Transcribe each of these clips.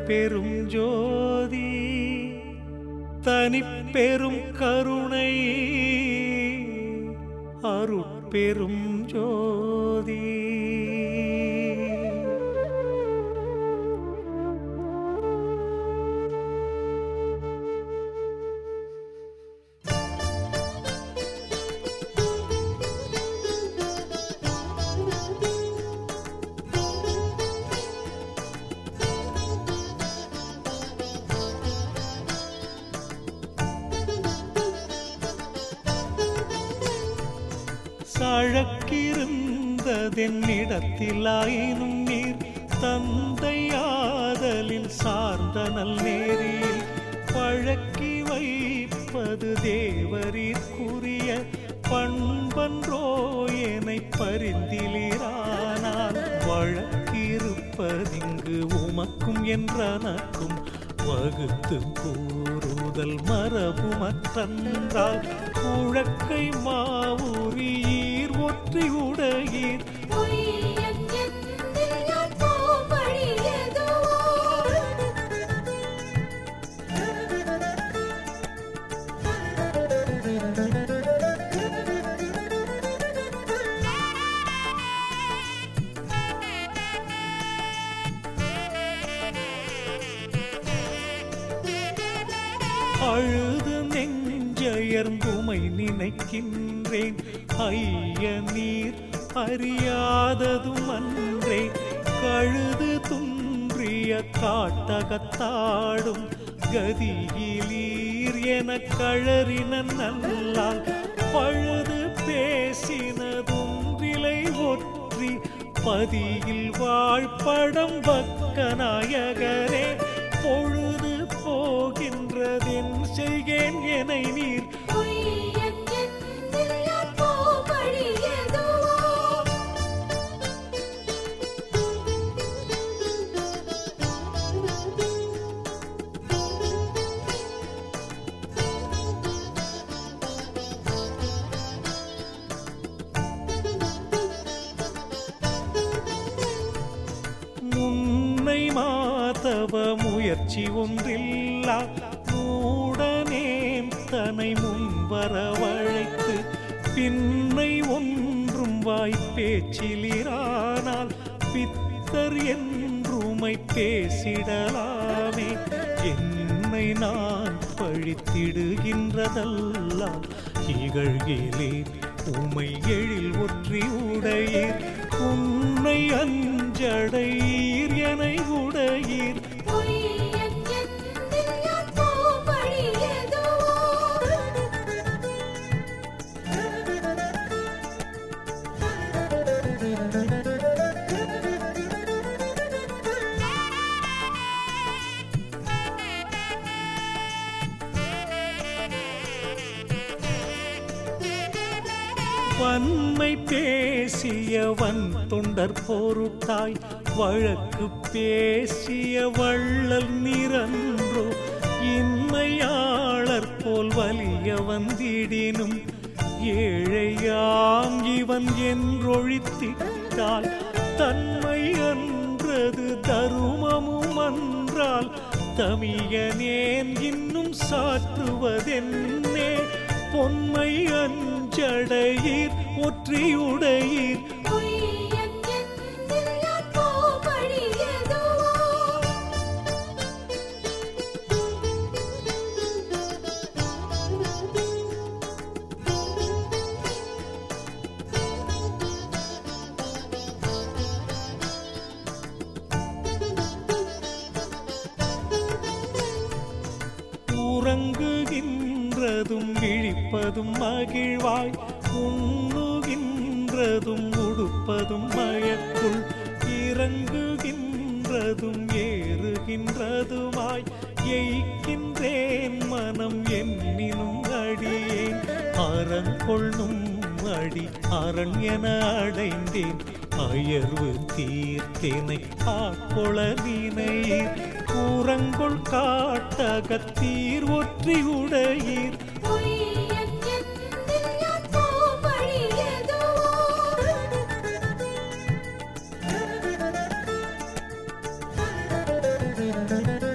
அருட்பெரும் ஜோதி தனிப்பெரும் கருணை அருட்பெரும் ஜோதி சழக்கிருந்ததென்னிடத்திலாயினும் நீர் தந்தையாதலின் சார்ந்த நல் நேரில் பழக்கி வைப்பது தேவரிற்குரிய பண்பன்றோ எனை பரிந்திலீரானால் வழக்கிருப்பதிங்கு உமக்கும் என்றனக்கும் வகுத்து கூறுதல் மரபுமற்றன்றால் குழக்கை மாவுரியீர் ஒற்றி உடையீர் பொய்யன் எந்தில் யான் போம்பழி எதுவோ அழுது நெஞ்சயர்ந்துமை நினைக்கின்றேன் ஐய நீர் அறியாததும் அன்றே கழுது துன்றிய காட்டகத்தாடும் கதியிலீர் என கழறின நல்லால் பழுது பேசினதும் விலை ஒற்றி பதியில் வாழ்படம் பக்க நாயகரே பொழுது போகின்றதென் செய்கேன் எனை நீர் பொய்யன் எந்தில் யான் போம்பழி எதுவோ முன்னை மாதவ முயற்சி ஒன்றில்லா மூடனேன் தனை முன்வரவழைத்து பின்னை ஒன்றும் வாய்ப்பேச்சிலிரானால் பித்தர் என்றுமை பேசிடலாமே என்னை நான் பழித்திடுகின்றதெல்லாம் இகழ்கிலேன் உமை எழில் ஒற்றி உடையீர் உன்னை அஞ்சடையீர் எனை உடையீர் பொய்யன் எந்தில் யான் போம்பழி எதுவோ வன்மை பேசியவன் தொண்டர் பொருட்டாய் வழக்கு பேசிய வள்ளல் நிரன்றோ இன்மையாளர் போல் வலிய வந்திடினும் ஏழையாம் இவன் என்றொழித்திட்டால் தன்மை அன்றது தருமமும் அன்றால் தமியனேன் இன்னும் சாற்றுவதென்னே பொன்மை அஞ்சடையீர் ஒற்றியுடையீர் பொய்யன் எந்தில் யான் போம்பழி எதுவோ உறங்குகின்றதும் விழிப்பதும் மகிழ்வாய் உண்ணுகின்றதும் உடுப்பதும் மயக்குள் இறங்குகின்றதும் ஏறுகின்றதுமாய் எய்கின்றேன் மனம் என்னினும் அடியேன் அறங்கொள்ளும் அடி அரண் என அடைந்தேன் அயர்வு தீர்த்தேனை ஆட்கொள நினையீர் கூறங்கொள் காட்டகத்தீர் ஒற்றி உடையீர் பொய்யன் எந்தில் யான் போம்பழி எதுவோ ஆ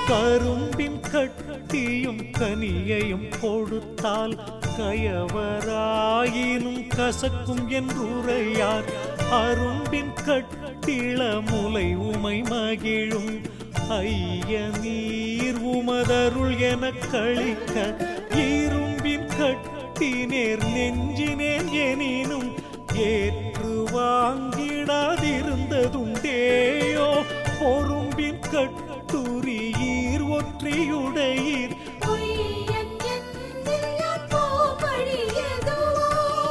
கரும்பின் கட்டியும் கனியையும் கொடுத்தால் கயவராயினும் கசக்கும் என்றுரையார் அரும்பின் கட்டிள முலை உமை மகிழும் ஐய நீர் உமதருள் எனக் கழிக்க இரும்பின் கட்டினேர் நெஞ்சினேன் எனினும் ஏற்று வாங்கிடாதிருந்ததுண்டேயோ பொறும்பின் கட்டுரியீர் ஒற்றியுடையீர் பொய்யன் என்னில் யான் போபடியதுவோ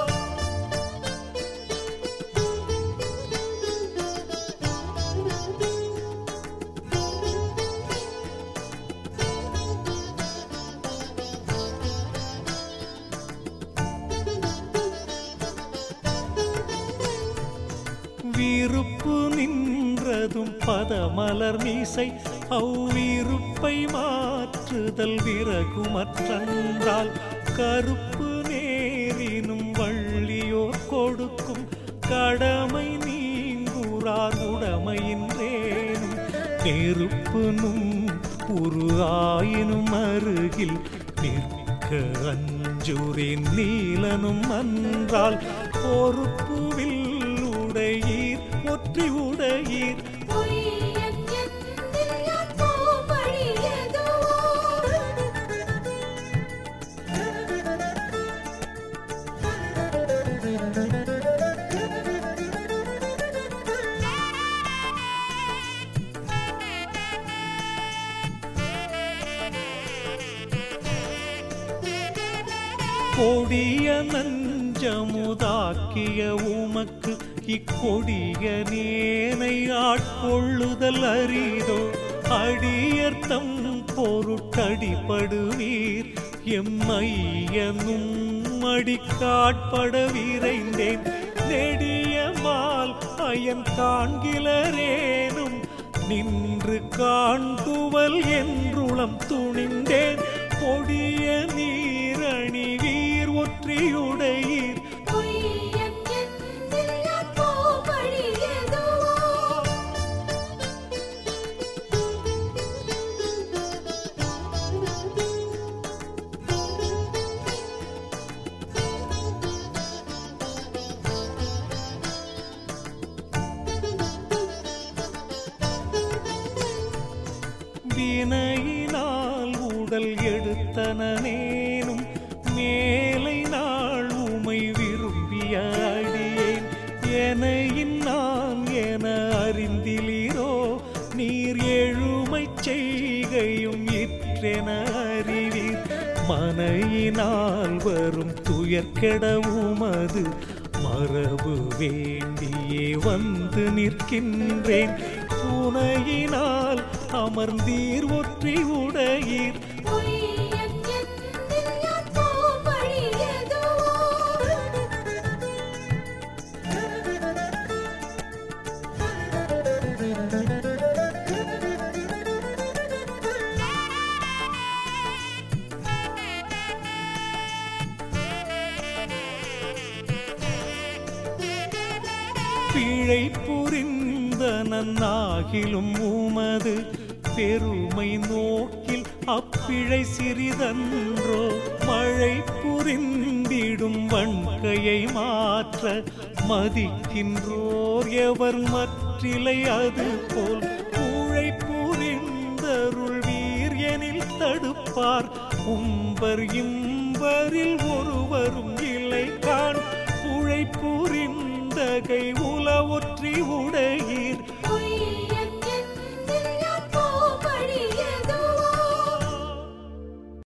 விருப்பு நின்றதும் பதமலர் மீசை அவ்விருப்பை மாற்றுதல் விறகுமற்றன்றால் கருப்பு நேரினும் வள்ளியோர் கொடுக்கும் கடமை நீங்குறார் உடமையின்றேனும் நெருப்பு நும் உரு ஆயினும் அருகில் நிற்க அஞ்சுரின் நீலனும் அன்றால் பொறுப்புவில் உடையீர் ஒற்றி உடையீர் பொய்யன் என்னில் யான் போபடியதுவோ கொடிய நஞ்சமுதாக்கிய உமக்கு இக்கொடிய நேனை ஆட்கொள்ளுதல் அரிதோ அடியர்த்தம் பொருட்டடிபடுவீர் எம்மையனும் அடிக்காட்பட விரைந்தேன் நெடியமால் அயன் காண்கிலரேனும் நின்று காண்குவல் என்றுளம் துணிந்தேன் கொடிய நீரணி வீர் ஒற்றியுடையீர் பொய்யன் என்னில் யான் போபடியதுவோ வினையினால் உடல் எடுத்தனேனும் மேலை நாள் உமை விரும்பிய அடியேன் எனையின் நான் என அறிந்திலீரோ நீர் எழுமை செய்கையும் இற்றென அறிவீர் மனையினால் வரும் துயர்கெடவுமது மரபு வேண்டியே வந்து நிற்கின்றேன் துணையினால் அமர்ந்தீர் ஒற்றி உடையீர் பொய்யன் என்னில் யான் போபடியதுவோ பிழை புரிந்த நன்னாகிலும் உமது பெருமை நோக்கில் அப்பிழை சிறிதன்றோ மழை புரிந்திடும் வன்கையை மாற்ற மதிக்கின்றோர் எவர் மற்றிலை அது போல் ஊழை புரிந்தருள் வீரியனில் தடுப்பார் உம்பர் இம்பரில் ஒருவரும் இல்லை காண் புழை புரிந்தகை உல ஒற்றி உடையீர்